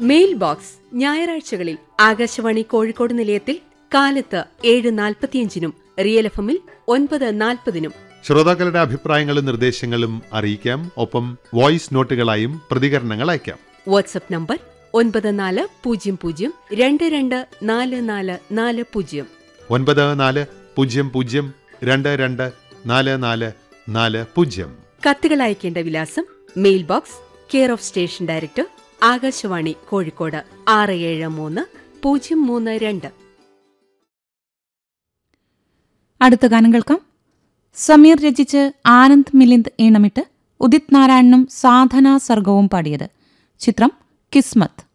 mail box ഞായറാഴ്ചകളിൽ ആകാശവാണി കോഴിക്കോട് നിലയത്തിൽ കാലത്ത് ഏഴ് നാൽപ്പത്തിയഞ്ചിനും റിയൽ എഫ് എമ്മിൽ ഒൻപത് നാൽപ്പതിനും ശ്രോതാക്കളുടെ അഭിപ്രായങ്ങളും നിർദ്ദേശങ്ങളും അറിയിക്കാം ഒപ്പം വോയിസ് നോട്ടുകളായും പ്രതികരണങ്ങൾ അയക്കാം വാട്സ്ആപ്പ് നമ്പർ ഒൻപത് നാല് പൂജ്യം പൂജ്യം രണ്ട് രണ്ട് നാല് നാല് നാല് പൂജ്യം ഒൻപത് നാല് പൂജ്യം പൂജ്യം രണ്ട് രണ്ട് നാല് നാല് നാല് പൂജ്യം കത്തുകൾ അയക്കേണ്ട വിലാസം mail box care of station director Akashvani Kozhikode ആറ് ഏഴ് മൂന്ന് പൂജ്യം മൂന്ന് രണ്ട് അടുത്ത ഗാനം കേൾക്കാം സമീർ രചിച്ച് ആനന്ദ് മിലിന്ദ് ഈണമിട്ട് ഉദിത് നാരായണനും സാധന സർഗവും പാടിയത് ചിത്രം കിസ്മത്ത്